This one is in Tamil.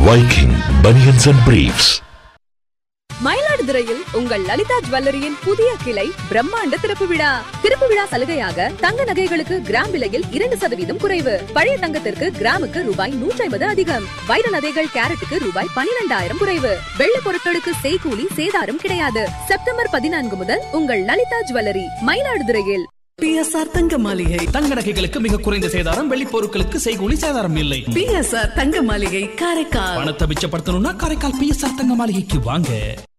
Viking Bunions and Briefs. மயிலாடுதுறையில் உங்கள் லலிதா ஜுவல்லரியின் புதிய கிளை பிரம்மாண்ட திறப்பு விழா திறப்பு விழா சலுகையாக தங்க நகைகளுக்கு கிராம் விலையில் இரண்டு சதவீதம் குறைவு பழைய தங்கத்திற்கு கிராமுக்கு ரூபாய் நூற்றி ஐம்பது அதிகம் வைர நகைகள் கேரட்டுக்கு ரூபாய் பனிரெண்டாயிரம் குறைவு வெள்ள பொருட்களுக்கு செய்கூலி சேதாரம் கிடையாது செப்டம்பர் பதினான்கு முதல் உங்கள் லலிதா ஜுவல்லரி மயிலாடுதுறையில் பிஎஸ்ஆர் தங்க மாளிகை தங்க நகைகளுக்கு மிக குறைந்த சேதாரம் வெள்ளி பொருட்களுக்கு செய்கூலி சேதாரம் இல்லை பிஎஸ்ஆர் தங்க மாளிகை காரைக்கால் பணத்தை மிச்சப்படுத்தணும்னா காரைக்கால் பிஎஸ்ஆர் தங்க மாளிகைக்கு வாங்க